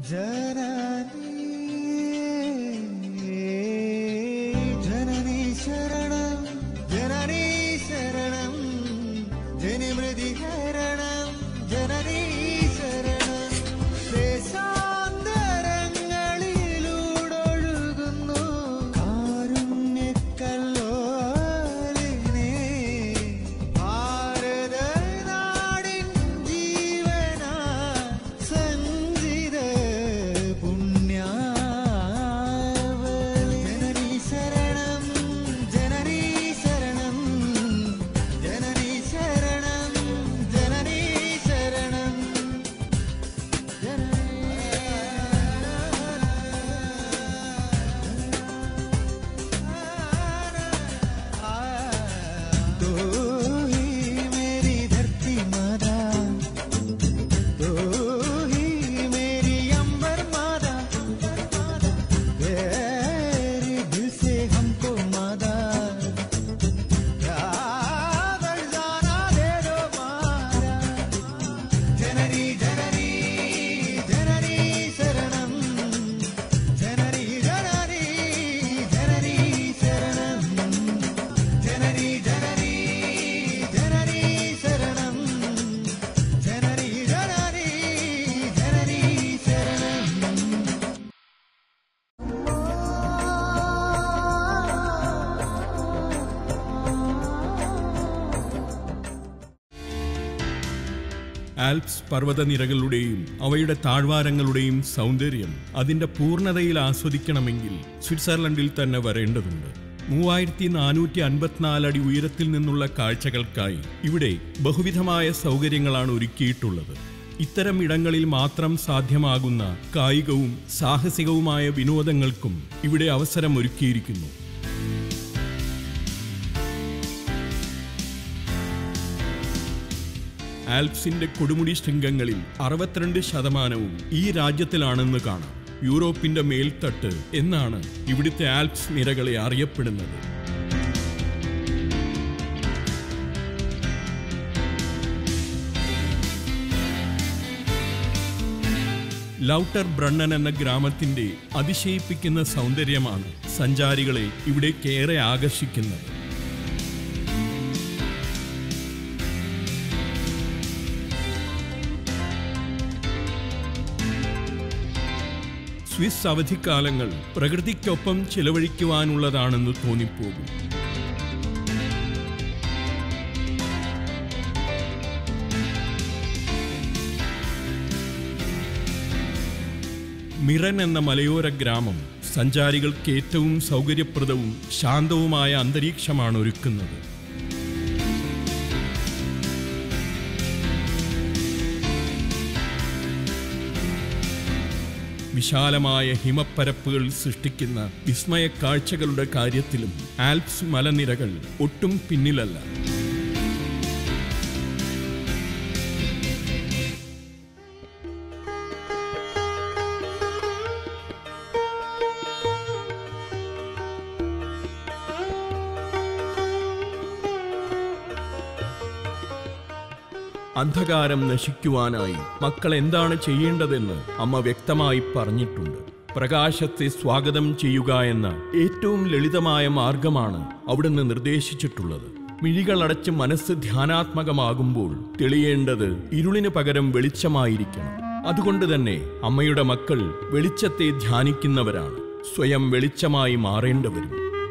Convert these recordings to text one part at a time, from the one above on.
ജനനീ ജനനീ ശരണം ജനനീ ശരണം ജനിമൃതി ശരണം ജനനീ ശരണം ദേശാന്തരങ്ങളിലൂടൊഴുകുന്നു കാരുണ്യക്കല്ലോലിനെ ഭാരത നാടിൻ ജീവന സഞ്ചിത പുണ്യാവലി ജനനീ ശരണം ജനനീ ശരണം ജനനീ ശരണം ജനനീ ശരണം तो ही मेरी धरती माता तो ही मेरी अंबर माता तेरे दिल से हमको माता प्यार जाना दे दो मारा जननी जननी जननी शरणं जननी जननी जननी शरणं जननी जननी जननी शरणं जननी जननी जननी शरणं ആൽപ്സ് പർവ്വതനിരകളുടെയും അവയുടെ താഴ്വാരങ്ങളുടെയും സൗന്ദര്യം അതിന്റെ പൂർണ്ണതയിൽ ആസ്വദിക്കണമെങ്കിൽ സ്വിറ്റ്സർലൻഡിൽ തന്നെ വരേണ്ടതുണ്ട് മൂവായിരത്തി നാനൂറ്റി അൻപത്തിനാല് അടി ഉയരത്തിൽ നിന്നുള്ള കാഴ്ചകൾക്കായി ഇവിടെ ബഹുവിധമായ സൗകര്യങ്ങളാണ് ഒരുക്കിയിട്ടുള്ളത് ഇത്തരം ഇടങ്ങളിൽ മാത്രം സാധ്യമാകുന്ന കായികവും സാഹസികവുമായ വിനോദങ്ങൾക്കും ഇവിടെ അവസരം ഒരുക്കിയിരിക്കുന്നു ആൽപ്സിന്റെ കൊടുമുടി ശൃംഗങ്ങളിൽ അറുപത്തിരണ്ട് ശതമാനവും ഈ രാജ്യത്തിലാണെന്ന് കാണാം യൂറോപ്പിന്റെ മേൽത്തട്ട് എന്നാണ് ഇവിടുത്തെ ആൽപ്സ് നിരകളെ അറിയപ്പെടുന്നത് ലൗട്ടർ ബ്രണ്ണൻ എന്ന ഗ്രാമത്തിന്റെ അതിശയിപ്പിക്കുന്ന സൗന്ദര്യമാണ് സഞ്ചാരികളെ ഇവിടേക്കേറെ ആകർഷിക്കുന്നത് സ്വിസ് അവധിക്കാലങ്ങൾ പ്രകൃതിക്കൊപ്പം ചിലവഴിക്കുവാനുള്ളതാണെന്ന് തോന്നിപ്പോകും മിറൻ എന്ന മലയോര ഗ്രാമം സഞ്ചാരികൾക്ക് ഏറ്റവും സൗകര്യപ്രദവും ശാന്തവുമായ അന്തരീക്ഷമാണ് ഒരുക്കുന്നത് വിശാലമായ ഹിമപ്പരപ്പുകൾ സൃഷ്ടിക്കുന്ന വിസ്മയ കാഴ്ചകളുടെ കാര്യത്തിലും ആൽപ്സ് മലനിരകൾ ഒട്ടും പിന്നിലല്ല അന്ധകാരം നശിക്കുവാനായി മക്കൾ എന്താണ് ചെയ്യേണ്ടതെന്ന് അമ്മ വ്യക്തമായി പറഞ്ഞിട്ടുണ്ട് പ്രകാശത്തെ സ്വാഗതം ചെയ്യുക എന്ന ഏറ്റവും ലളിതമായ മാർഗമാണ് അവിടുന്ന് നിർദ്ദേശിച്ചിട്ടുള്ളത് മിഴികളടച്ച് മനസ്സ് ധ്യാനാത്മകമാകുമ്പോൾ തെളിയേണ്ടത് ഇരുളിന് പകരം വെളിച്ചമായിരിക്കണം അതുകൊണ്ട് തന്നെ അമ്മയുടെ മക്കൾ വെളിച്ചത്തെ ധ്യാനിക്കുന്നവരാണ് സ്വയം വെളിച്ചമായി മാറേണ്ടവരും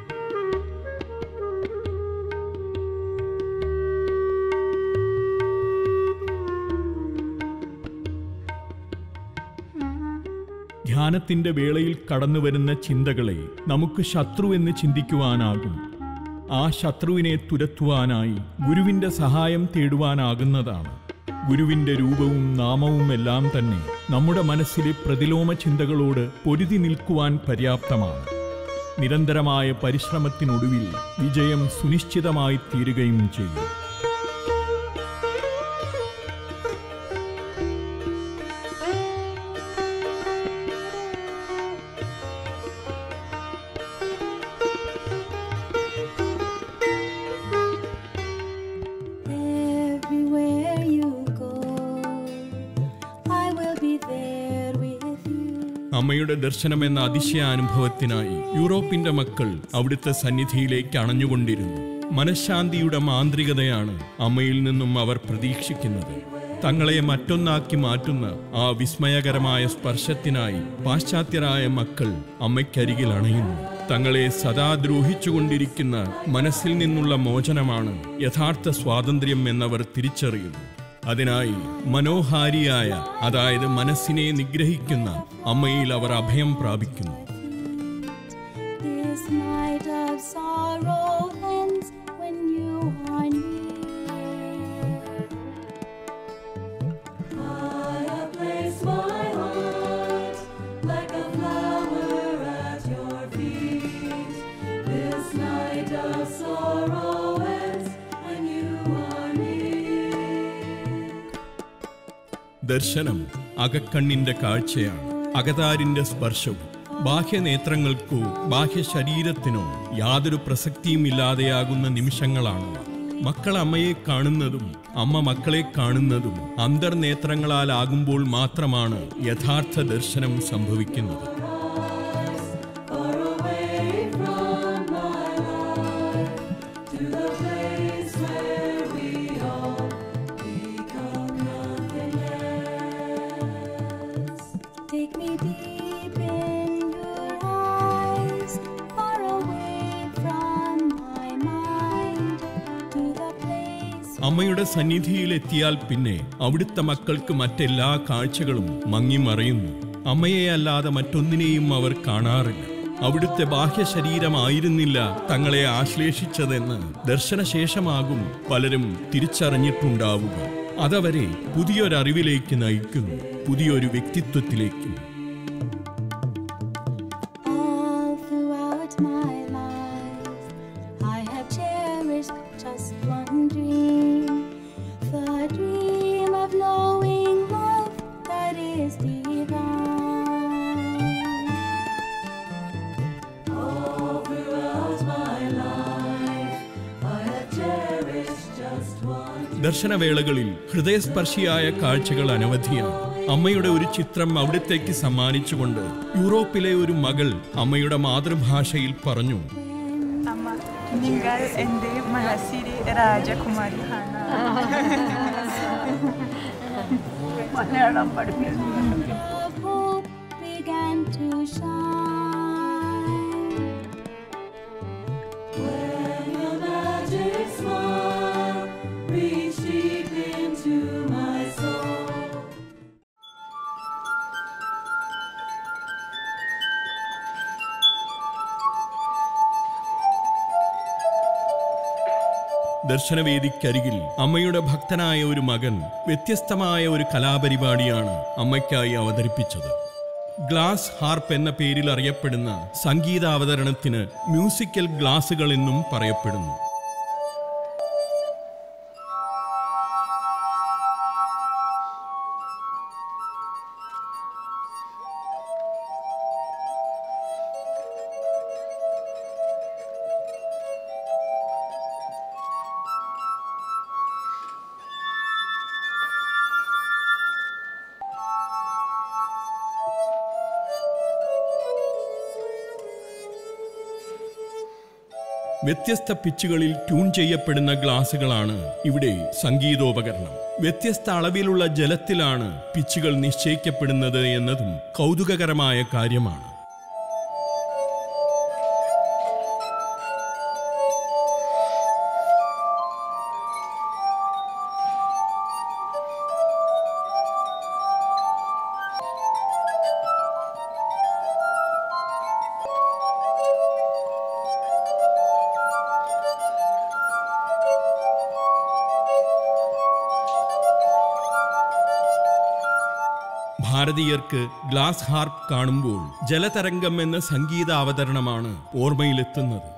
ധ്യാനത്തിന്റെ വേളയിൽ കടന്നുവരുന്ന ചിന്തകളെ നമുക്ക് ശത്രു എന്ന് ചിന്തിക്കുവാനാകും ആ ശത്രുവിനെ തുരത്തുവാനായി ഗുരുവിന്റെ സഹായം തേടുവാനാകുന്നതാണ് ഗുരുവിന്റെ രൂപവും നാമവും എല്ലാം തന്നെ നമ്മുടെ മനസ്സിലെ പ്രതിലോമ ചിന്തകളോട് പൊരുതി നിൽക്കുവാൻ പര്യാപ്തമാണ് നിരന്തരമായ പരിശ്രമത്തിനൊടുവിൽ വിജയം സുനിശ്ചിതമായി തീരുകയും ചെയ്യും Everywhere you go, I will be there with you. അമ്മയുടെ ദർശനം എന്ന അതിശയാനുഭവത്തിനായി യൂറോപ്പിന്റെ മക്കൾ അവിടുത്തെ സന്നിധിയിലേക്ക് അണഞ്ഞുകൊണ്ടിരുന്നു മനഃശാന്തിയുടെ മാന്ത്രികതയാണ് അമ്മയിൽ നിന്നും അവർ പ്രതീക്ഷിക്കുന്നത് തങ്ങളെ മറ്റൊന്നാക്കി മാറ്റുന്ന ആ വിസ്മയകരമായ സ്പർശത്തിനായി പാശ്ചാത്യരായ മക്കൾ അമ്മയ്ക്കരികിൽ അണയുന്നു തങ്ങളെ സദാ ദ്രോഹിച്ചുകൊണ്ടിരിക്കുന്ന മനസ്സിൽ നിന്നുള്ള മോചനമാണ് യഥാർത്ഥ സ്വാതന്ത്ര്യം എന്നവർ തിരിച്ചറിയുന്നു അതിനായി മനോഹാരിയായ അതായത് മനസ്സിനെ നിഗ്രഹിക്കുന്ന അമ്മയിൽ അവർ അഭയം പ്രാപിക്കുന്നു This night of sorrow ends when you are near. I have placed my heart like a flower at your feet. This night of sorrow ends when you are near. ദർശനം അകക്കണ്ണിന്റെ കാഴ്ചയാണ് അകതാരിന്റെ സ്പർശവും ബാഹ്യനേത്രങ്ങൾക്കോ ബാഹ്യ ശരീരത്തിനോ യാതൊരു പ്രസക്തിയും ഇല്ലാതെയാകുന്ന നിമിഷങ്ങളാണ് മക്കൾ അമ്മയെ കാണുന്നതും അമ്മ മക്കളെ കാണുന്നതും അന്തർനേത്രങ്ങളാലാകുമ്പോൾ മാത്രമാണ് യഥാർത്ഥ ദർശനം സംഭവിക്കുന്നത് Far away from my life to the place where we all become nothing else. Take me deep in your eyes, far away from my mind, to the place അമ്മയുടെ സന്നിധിയിലെത്തിയാൽ പിന്നെ അവിടുത്തെ മക്കൾക്ക് മറ്റെല്ലാ കാഴ്ചകളും മങ്ങിമറയുന്നു അമ്മയെ അല്ലാതെ മറ്റൊന്നിനെയും അവർ കാണാറില്ല അവിടുത്തെ ബാഹ്യ ശരീരമായിരുന്നില്ല തങ്ങളെ ആശ്ലേഷിച്ചതെന്ന് ദർശനശേഷമാകും പലരും തിരിച്ചറിഞ്ഞിട്ടുണ്ടാവുക അതവരെ പുതിയൊരറിവിലേക്ക് നയിക്കുന്നു പുതിയൊരു വ്യക്തിത്വത്തിലേക്കും all throughout my life. I have cherished just one dream, the dream of knowing love that is divine. All throughout my life, I have cherished just one. ദർശനവേളകളിൽ ഹൃദയസ്പർശിയായ കാഴ്ചകൾ അനവധിയാണ് അമ്മയുടെ ഒരു ചിത്രം അവിടത്തേക്ക് സമ്മാനിച്ചുകൊണ്ട് യൂറോപ്പിലെ ഒരു മകൾ അമ്മയുടെ മാതൃഭാഷയിൽ പറഞ്ഞു അമ്മ നിങ്ങൾ എൻ്റെ മനസ്സിലെ രാജകുമാരിയാണ് മലയാളം പഠിപ്പിക്കുന്നു Of hope began to shine. When your magic smile reached deep into my soul. ദർശനവേദിക്കരികിൽ അമ്മയുടെ ഭക്തനായ ഒരു മകൻ വ്യത്യസ്തമായ ഒരു കലാപരിപാടിയാണ് അമ്മയ്ക്കായി അവതരിപ്പിച്ചത് ഗ്ലാസ് ഹാർപ്പ് എന്ന പേരിൽ അറിയപ്പെടുന്ന സംഗീതാവതരണത്തിന് മ്യൂസിക്കൽ ഗ്ലാസുകൾ എന്നും പറയപ്പെടുന്നു വ്യത്യസ്ത പിച്ചുകളിൽ ട്യൂൺ ചെയ്യപ്പെടുന്ന ഗ്ലാസുകളാണ് ഇവിടെ സംഗീതോപകരണം വ്യത്യസ്ത അളവിലുള്ള ജലത്തിലാണ് പിച്ചുകൾ നിശ്ചയിക്കപ്പെടുന്നത് എന്നതും കൗതുകകരമായ കാര്യമാണ് ഭാരതീയർക്ക് ഗ്ലാസ് ഹാർപ്പ് കാണുമ്പോൾ ജലതരംഗം എന്ന സംഗീത അവതരണമാണ് ഓർമ്മയിലെത്തുന്നത്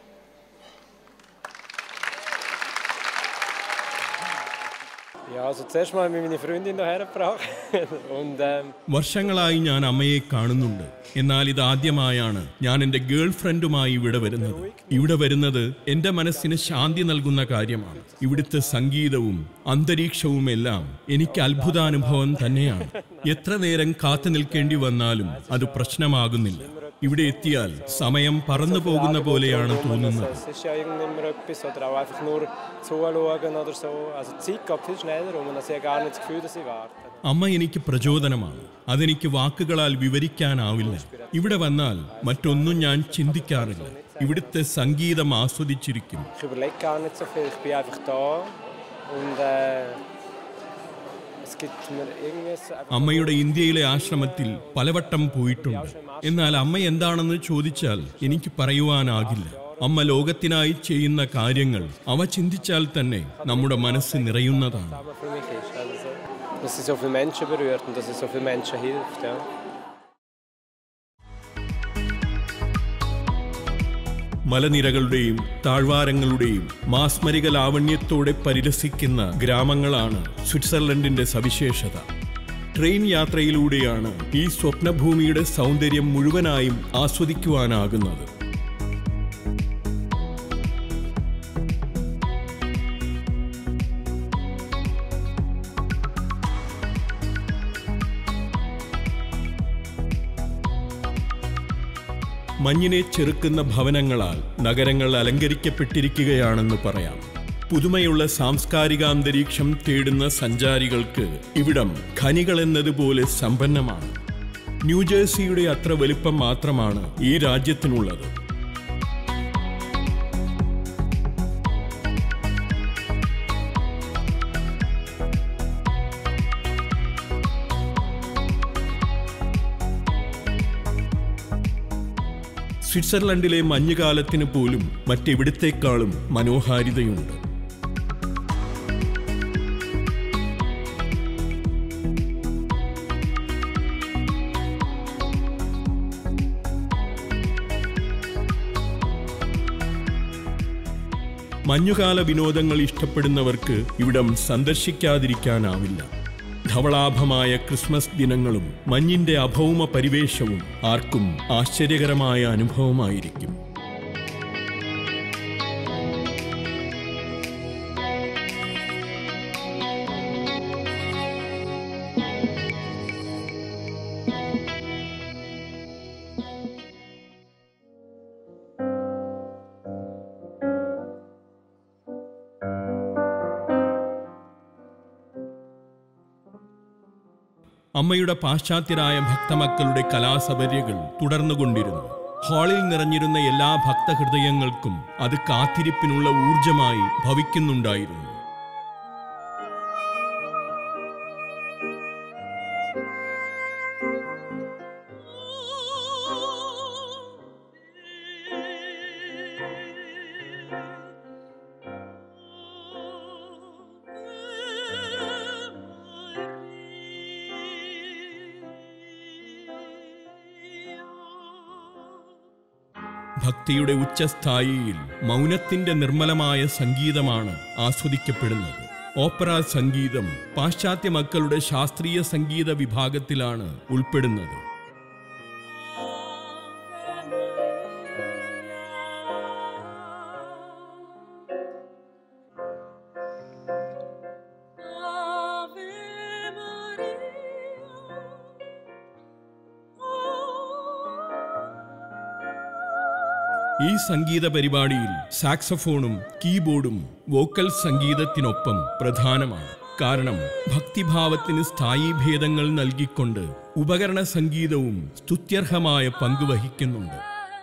Ja, also zuerst mal mit meiner Freundin hierher gebracht. Und ähm, വർഷങ്ങളായി ഞാൻ അമ്മയെ കാണുന്നുണ്ട് എന്നാൽ ഇതാദ്യമായാണ് ഞാൻ എൻ്റെ ഗേൾ ഫ്രണ്ടുമായി ഇവിടെ വരുന്നത് ഇവിടെ വരുന്നത് എൻ്റെ മനസ്സിന് ശാന്തി നൽകുന്ന കാര്യമാണ് ഇവിടുത്തെ സംഗീതവും അന്തരീക്ഷവും എല്ലാം എനിക്ക് അത്ഭുതാനുഭവം തന്നെയാണ് എത്ര നേരം കാത്തു നിൽക്കേണ്ടി വന്നാലും അത് പ്രശ്നമാകുന്നില്ല ഇവിടെ എത്തിയാൽ സമയം പറന്നു പോകുന്ന പോലെയാണ് തോന്നുന്നത് es ist ja irgendwann etwas oder auch einfach nur zuschauen oder so. Also die Zeit geht viel schneller um und also ich habe gar nicht das Gefühl, dass ich warte. അമ്മ എനിക്ക് പ്രചോദനമാണ് അതെനിക്ക് വാക്കുകളാൽ വിവരിക്കാനാവില്ല ഇവിടെ വന്നാൽ മറ്റൊന്നും ഞാൻ ചിന്തിക്കാറില്ല ഇവിടുത്തെ സംഗീതം ആസ്വദിച്ചിരിക്കും Ich überlege gar nicht so viel, ich bin einfach da und äh, es gibt mir irgendwas... einfach- അമ്മയുടെ ഇന്ത്യയിലെ ആശ്രമത്തിൽ പലവട്ടം പോയിട്ടുണ്ട് എന്നാൽ അമ്മ എന്താണെന്ന് ചോദിച്ചാൽ എനിക്ക് പറയുവാനാകില്ല അമ്മ ലോകത്തിനായി ചെയ്യുന്ന കാര്യങ്ങൾ അവ ചിന്തിച്ചാൽ തന്നെ നമ്മുടെ മനസ്സ് നിറയുന്നതാണ് zusammen für mich ist. Also so, dass sie so viele Menschen berührt und dass sie so vielen Menschen hilft. Ja. മലനിരകളുടെയും താഴ്വാരങ്ങളുടെയും മാസ്മരിക ലാവണ്യത്തോടെ പരിരസിക്കുന്ന ഗ്രാമങ്ങളാണ് സ്വിറ്റ്സർലൻഡിന്റെ സവിശേഷത ട്രെയിൻ യാത്രയിലൂടെയാണ് ഈ സ്വപ്നഭൂമിയുടെ സൗന്ദര്യം മുഴുവനായും ആസ്വദിക്കുവാനാകുന്നത് മഞ്ഞിനെ ചെറുക്കുന്ന ഭവനങ്ങളാൽ നഗരങ്ങൾ അലങ്കരിക്കപ്പെട്ടിരിക്കുകയാണെന്ന് പറയാം പുതുമയുള്ള സാംസ്കാരികാന്തരീക്ഷം തേടുന്ന സഞ്ചാരികൾക്ക് ഇവിടം ഖനികൾ എന്നതുപോലെ സമ്പന്നമാണ് ന്യൂജേഴ്സിയുടെ അത്ര വലിപ്പം മാത്രമാണ് ഈ രാജ്യത്തിനുള്ളത് സ്വിറ്റ്സർലൻഡിലെ മഞ്ഞുകാലത്തിന് പോലും മറ്റെവിടത്തേക്കാളും മനോഹാരിതയുണ്ട് മഞ്ഞുകാല വിനോദങ്ങൾ ഇഷ്ടപ്പെടുന്നവർക്ക് ഇവിടം സന്ദർശിക്കാതിരിക്കാനാവില്ല ധവളാഭമായ ക്രിസ്മസ് ദിനങ്ങളും മഞ്ഞിന്റെ അഭൗമ പരിവേഷവും ആർക്കും ആശ്ചര്യകരമായ അനുഭവമായിരിക്കും അമ്മയുടെ പാശ്ചാത്യരായ ഭക്തമക്കളുടെ കലാസബര്യകൾ തുടർന്നുകൊണ്ടിരുന്നു ഹാളിൽ നിറഞ്ഞിരുന്ന എല്ലാ ഭക്തഹൃദയങ്ങൾക്കും അത് കാത്തിരിപ്പിനുള്ള ഊർജമായി ഭവിക്കുന്നുണ്ടായിരുന്നു ഭക്തിയുടെ ഉച്ചസ്ഥായിയിൽ മൗനത്തിന്റെ നിർമ്മലമായ സംഗീതമാണ് ആസ്വദിക്കപ്പെടുന്നത് ഓപ്പറ സംഗീതം പാശ്ചാത്യ മക്കളുടെ ശാസ്ത്രീയ സംഗീത വിഭാഗത്തിലാണ് ഉൾപ്പെടുന്നത് ഈ സംഗീത പരിപാടിയിൽ സാക്സഫോണും കീബോർഡും വോക്കൽ സംഗീതത്തിനൊപ്പം പ്രധാനമാണ് കാരണം ഭക്തിഭാവത്തിന് സ്ഥായീ ഭേദങ്ങൾ നൽകിക്കൊണ്ട് ഉപകരണ സംഗീതവും സ്തുത്യർഹമായ പങ്ക് വഹിക്കുന്നുണ്ട്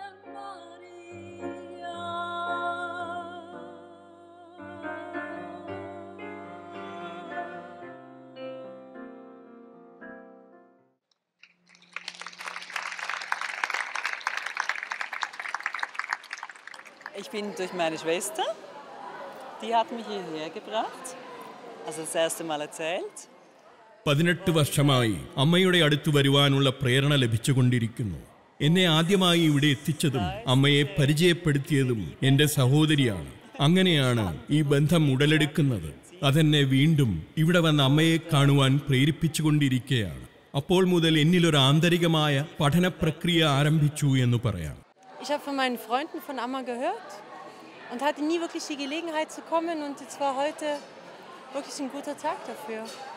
Ich bin durch meine Schwester. Die hat mich hierher gebracht. Also das erste Mal erzählt. പതിനെട്ട് വർഷമായി അമ്മയുടെ അടുത്ത് വരുവാനുള്ള പ്രേരണ ലഭിച്ചുകൊണ്ടിരിക്കുന്നു എന്നെ ആദ്യമായി ഇവിടെ എത്തിച്ചതും അമ്മയെ പരിചയപ്പെടുത്തിയതും എൻ്റെ സഹോദരിയാണ് അങ്ങനെയാണ് ഈ ബന്ധം ഉടലെടുക്കുന്നത് അതെന്നെ വീണ്ടും ഇവിടെ വന്ന് അമ്മയെ കാണുവാൻ പ്രേരിപ്പിച്ചുകൊണ്ടിരിക്കുകയാണ് അപ്പോൾ മുതൽ എന്നിലൊരു ആന്തരികമായ പഠന പ്രക്രിയ ആരംഭിച്ചു എന്ന് പറയാം Ich habe von meinen Freunden von Amma gehört und hatte nie wirklich die Gelegenheit zu kommen. Und jetzt war heute wirklich ein guter Tag dafür.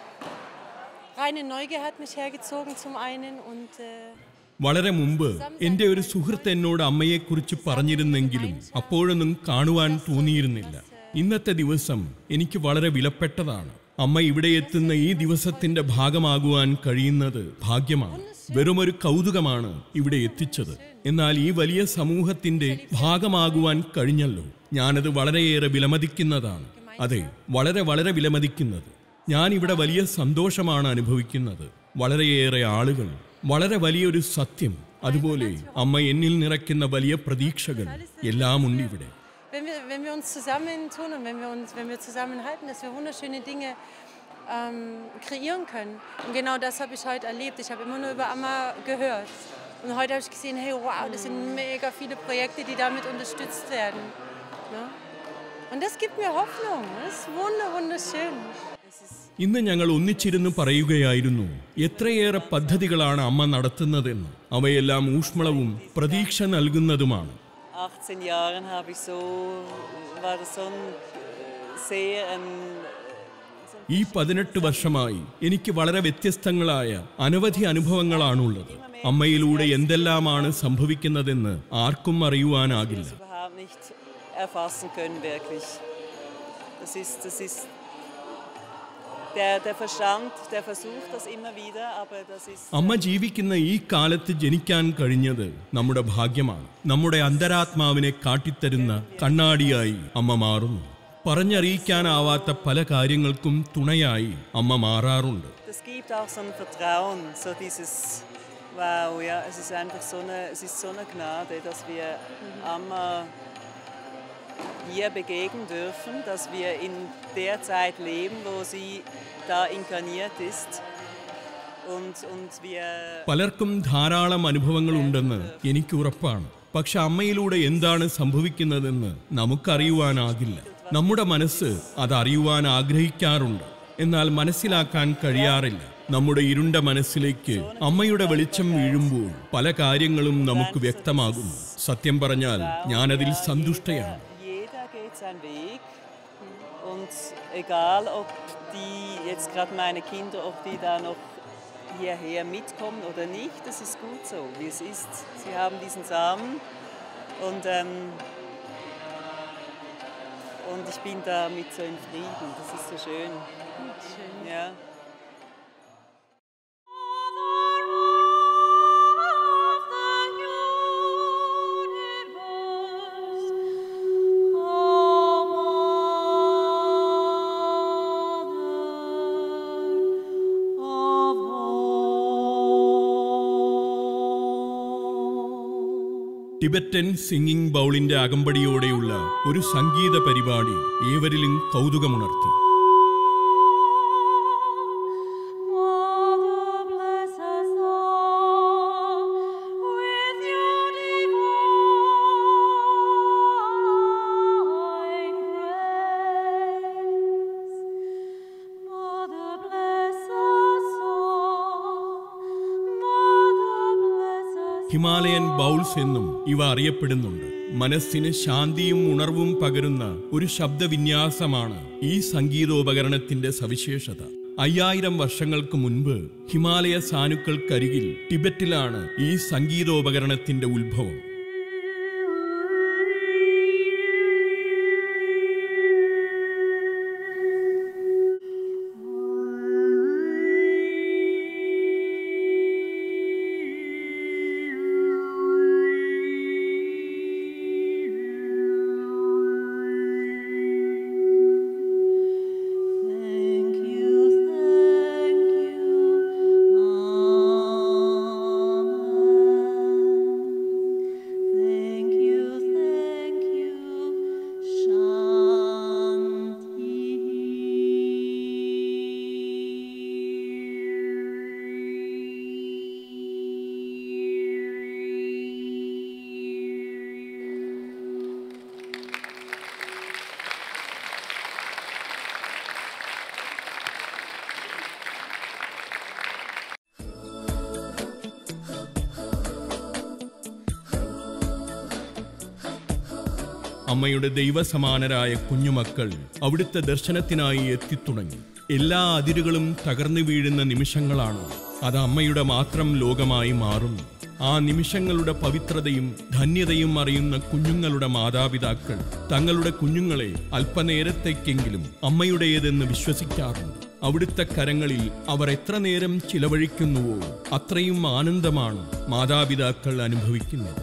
Reine Neugier hat mich hergezogen zum einen und äh, വളരെ മുമ്പ് എൻ്റെ ഒരു സുഹൃത്ത് എന്നോട് അമ്മയെക്കുറിച്ച് പറഞ്ഞിരുന്നെങ്കിലും അപ്പോഴൊന്നും കാണുവാൻ തോന്നിയിരുന്നില്ല ഇന്നത്തെ ദിവസം എനിക്ക് വളരെ വിലപ്പെട്ടതാണ് അമ്മ ഇവിടെ എത്തുന്ന ഈ ദിവസത്തിന്റെ ഭാഗമാകുവാൻ കഴിയുന്നത് ഭാഗ്യമാണ് വെറുമൊരു കൗതുകമാണ് ഇവിടെ എത്തിച്ചത് എന്നാൽ ഈ വലിയ സമൂഹത്തിന്റെ ഭാഗമാകുവാൻ കഴിഞ്ഞല്ലോ ഞാനത് വളരെയേറെ വിലമതിക്കുന്നതാണ് അതെ വളരെ വളരെ വിലമതിക്കുന്നത് ഞാൻ ഇവിടെ വലിയ സന്തോഷമാണ് അനുഭവിക്കുന്നത് വളരെയേറെ ആളുകൾ വളരെ വലിയൊരു സത്യം അതുപോലെ അമ്മ എന്നിൽ നിറയ്ക്കുന്ന വലിയ പ്രതീക്ഷകൾ എല്ലാം ഉണ്ട് ഇവിടെ wenn wir, wenn wir uns zusammentun und wenn wir, uns, wenn wir zusammenhalten, dass wir wunderschöne Dinge ähm, kreieren können. Und genau das habe ich heute erlebt. Ich habe immer nur über Amma gehört. Und heute habe ich gesehen, hey, wow, das sind mega viele Projekte, die damit unterstützt werden. Ne? Und das gibt mir Hoffnung. Das ist wunder, wunderschön. Es ist ഇന്ന് ഞങ്ങൾ ഒന്നിച്ചിരുന്ന് പറയുകയായിരുന്നു എത്രയേറെ പദ്ധതികളാണ് അമ്മ നടത്തുന്നതെന്ന് അവയെല്ലാം ഊഷ്മളവും പ്രതീക്ഷ നൽകുന്നതുമാണ് 18 Jahren habe ich so, war das so ein sehr ein, ഈ പതിനെട്ട് വർഷമായി എനിക്ക് വളരെ വ്യത്യസ്തങ്ങളായ അനവധി അനുഭവങ്ങളാണുള്ളത് അമ്മയിലൂടെ എന്തെല്ലാമാണ് സംഭവിക്കുന്നതെന്ന് ആർക്കും അറിയുവാനാകില്ല überhaupt nicht erfassen können, wirklich. Das ist, das ist der, der Verstand, der versucht das immer wieder, aber das ist. അമ്മ ജീവിക്കുന്ന ഈ കാലത്ത് ജനിക്കാൻ കഴിഞ്ഞത് നമ്മുടെ ഭാഗ്യമാണ് നമ്മുടെ അന്തരാത്മാവിനെ കാട്ടിത്തരുന്ന കണ്ണാടിയായി അമ്മ മാറുന്നു പറഞ്ഞറിയിക്കാനാവാത്ത പല കാര്യങ്ങൾക്കും തുണയായി അമ്മ മാറാറുണ്ട് Das gibt auch so ein Vertrauen, so dieses Wow, ja, es ist einfach so eine, es ist so eine Gnade, dass wir Amma hier begegnen dürfen, dass wir in der Zeit leben, wo sie da inkarniert ist. Und, und wir പലർക്കും ധാരാളം അനുഭവങ്ങളുണ്ടെന്ന് എനിക്ക് ഉറപ്പാണ് പക്ഷെ അമ്മയിലൂടെ എന്താണ് സംഭവിക്കുന്നതെന്ന് നമുക്കറിയുവാനാകില്ല നമ്മുടെ മനസ്സ് അത് അറിയുവാൻ ആഗ്രഹിക്കാറുണ്ട് എന്നാൽ മനസ്സിലാക്കാൻ കഴിയാറില്ല നമ്മുടെ ഇരുണ്ട മനസ്സിലേക്ക് അമ്മയുടെ വെളിച്ചം വീഴുമ്പോൾ പല കാര്യങ്ങളും നമുക്ക് വ്യക്തമാകുന്നു സത്യം പറഞ്ഞാൽ ഞാനതിൽ സന്തുഷ്ടയാണ് Jeder geht seinen Weg und egal ob die jetzt gerade meine Kinder, ob die da noch hierher mitkommen oder nicht, das ist gut so, wie es ist. Sie haben diesen Samen und, ähm, und ich bin damit so in Frieden. Das ist so schön. Ja. Tibetan singing ബൗളിന്റെ അകമ്പടിയോടെയുള്ള ഒരു സംഗീത പരിപാടി ഏവരിലും കൗതുകമുണർത്തി Mother, bless us all with your divine grace. Mother, bless us all. Mother, bless us Himalayan bowls എന്നും ഇവ അറിയപ്പെടുന്നുണ്ട് മനസ്സിന് ശാന്തിയും ഉണർവും പകരുന്ന ഒരു ശബ്ദവിന്യാസമാണ് ഈ സംഗീതോപകരണത്തിന്റെ സവിശേഷത അയ്യായിരം വർഷങ്ങൾക്ക് മുൻപ് ഹിമാലയ സാനുക്കൾക്കരികിൽ ടിബറ്റിലാണ് ഈ സംഗീതോപകരണത്തിന്റെ ഉത്ഭവം Thank you, thank you, Amen. അമ്മയുടെ ദൈവസമാനരായ കുഞ്ഞുമക്കൾ അവിടുത്തെ ദർശനത്തിനായി എത്തിത്തുടങ്ങി എല്ലാ അതിരുകളും തകർന്നു വീഴുന്ന നിമിഷങ്ങളാണ് അത് അമ്മയുടെ മാത്രം ലോകമായി മാറുന്നു ആ നിമിഷങ്ങളുടെ പവിത്രതയും ധന്യതയും അറിയുന്ന കുഞ്ഞുങ്ങളുടെ മാതാപിതാക്കൾ തങ്ങളുടെ കുഞ്ഞുങ്ങളെ അല്പനേരത്തേക്കെങ്കിലും അമ്മയുടേതെന്ന് വിശ്വസിക്കാറുണ്ട് അവിടുത്തെ കരങ്ങളിൽ അവർ എത്ര നേരം ചിലവഴിക്കുന്നുവോ അത്രയും ആനന്ദമാണ് മാതാപിതാക്കൾ അനുഭവിക്കുന്നത്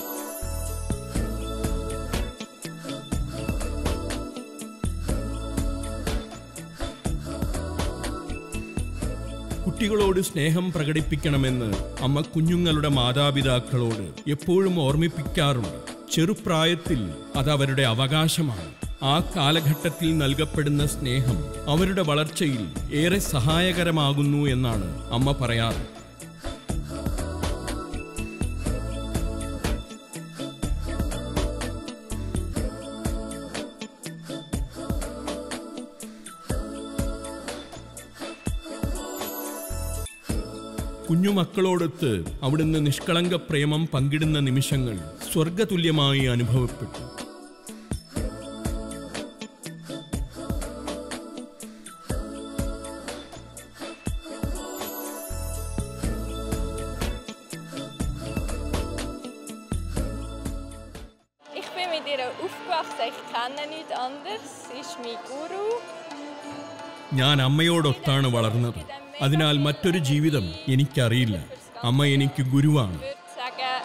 കുട്ടികളോട് സ്നേഹം പ്രകടിപ്പിക്കണമെന്ന് അമ്മ കുഞ്ഞുങ്ങളുടെ മാതാപിതാക്കളോട് എപ്പോഴും ഓർമ്മിപ്പിക്കാറുണ്ട് ചെറുപ്രായത്തിൽ അത് അവരുടെ അവകാശമാണ് ആ കാലഘട്ടത്തിൽ നൽകപ്പെടുന്ന സ്നേഹം അവരുടെ വളർച്ചയിൽ ഏറെ സഹായകരമാകുന്നു എന്നാണ് അമ്മ പറയാറ് കുഞ്ഞുമക്കളോടൊത്ത് അവിടുന്ന് നിഷ്കളങ്ക പ്രേമം പങ്കിടുന്ന നിമിഷങ്ങൾ സ്വർഗതുല്യമായി അനുഭവപ്പെട്ടു Ich bin mit ihr aufgewachsen, ich kenne nichts anderes. Sie ist mein Guru. ഞാൻ അമ്മയോടൊത്താണ് വളർന്നത് അതിനാൽ മറ്റൊരു ജീവിതം എനിക്കറിയില്ല അമ്മ എനിക്ക് ഗുരുവാണ് Ich würde sagen,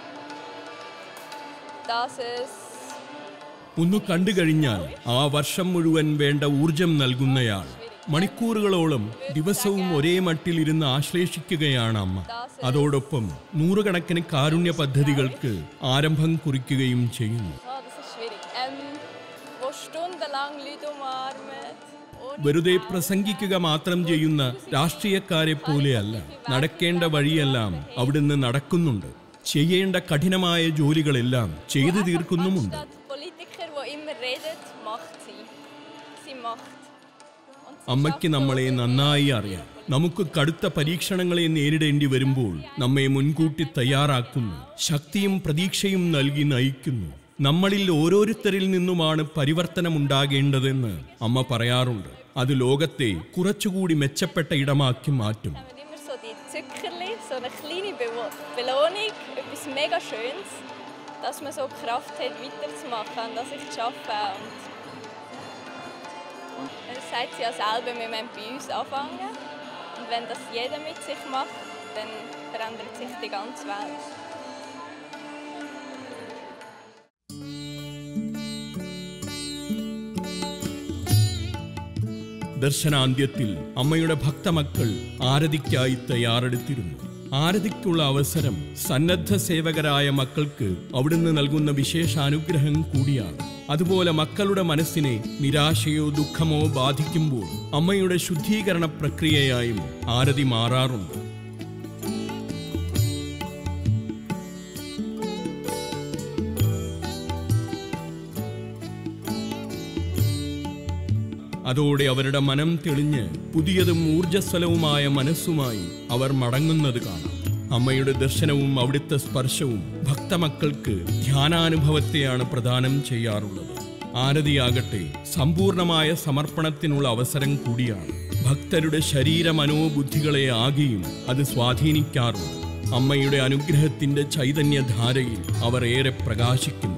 dass es ഒന്ന് കണ്ടു കഴിഞ്ഞാൽ ആ വർഷം മുഴുവൻ വേണ്ട ഊർജം നൽകുന്നയാൾ മണിക്കൂറുകളോളം ദിവസവും ഒരേ മട്ടിലിരുന്ന് ആശ്ലേഷിക്കുകയാണ് അമ്മ അതോടൊപ്പം നൂറുകണക്കിന് കാരുണ്യ പദ്ധതികൾക്ക് ആരംഭം കുറിക്കുകയും ചെയ്യുന്നു oh, das ist schwierig. Ähm, wo stundenlang Leute umarmen. ohne വെറുതെ പ്രസംഗിക്കുക മാത്രം ചെയ്യുന്ന രാഷ്ട്രീയക്കാരെ പോലെയല്ല നടക്കേണ്ട വഴിയെല്ലാം അവിടുന്ന് നടക്കുന്നുണ്ട് ചെയ്യേണ്ട കഠിനമായ ജോലികളെല്ലാം ചെയ്തു തീർക്കുന്നുമുണ്ട് Anstatt Politiker, die immer reden, macht sie. Sie macht. Und sie അമ്മയ്ക്ക് schafft നമ്മളെ so നന്നായി അറിയാം നമുക്ക് കടുത്ത പരീക്ഷണങ്ങളെ നേരിടേണ്ടി വരുമ്പോൾ നമ്മെ മുൻകൂട്ടി തയ്യാറാക്കുന്നു ശക്തിയും പ്രതീക്ഷയും നൽകി നയിക്കുന്നു നമ്മളിൽ ഓരോരുത്തരിൽ നിന്നുമാണ് പരിവർത്തനമുണ്ടാകേണ്ടതെന്ന് അമ്മ പറയാറുണ്ട് അത് ലോകത്തെ കുറച്ചുകൂടി മെച്ചപ്പെട്ട ഇടമാക്കി മാറ്റും haben immer so die Zuckerli, so eine kleine Bewo- Belohnung, etwas mega Schönes, dass man so Kraft hat, weiterzumachen und dass ich arbeite. Und das sagt sie ja selber, wir müssen bei uns anfangen. Und wenn das jeder mit sich macht, dann verändert sich die ganze Welt. ദർശനാന്ത്യത്തിൽ അമ്മയുടെ ഭക്തമക്കൾ ആരതിക്കായി തയ്യാറെടുത്തിരുന്നു ആരതിക്കുള്ള അവസരം സന്നദ്ധ സേവകരായ മക്കൾക്ക് അവിടുന്ന് നൽകുന്ന വിശേഷാനുഗ്രഹം കൂടിയാണ് അതുപോലെ മക്കളുടെ മനസ്സിനെ നിരാശയോ ദുഃഖമോ ബാധിക്കുമ്പോൾ അമ്മയുടെ ശുദ്ധീകരണ പ്രക്രിയയായും ആരതി മാറാറുണ്ട് അതോടെ അവരുടെ മനം തെളിഞ്ഞ് പുതിയതും ഊർജ്ജസ്വലവുമായ മനസ്സുമായി അവർ മടങ്ങുന്നത് കാണാം അമ്മയുടെ ദർശനവും അവിടുത്തെ സ്പർശവും ഭക്തമക്കൾക്ക് ധ്യാനാനുഭവത്തെയാണ് പ്രദാനം ചെയ്യാറുള്ളത് ആരതിയാകട്ടെ സമ്പൂർണമായ സമർപ്പണത്തിനുള്ള അവസരം കൂടിയാണ് ഭക്തരുടെ ശരീര മനോബുദ്ധികളെ ആകെയും അത് സ്വാധീനിക്കാറുണ്ട് അമ്മയുടെ അനുഗ്രഹത്തിന്റെ ചൈതന്യധാരയിൽ അവർ ഏറെ പ്രകാശിക്കുന്നു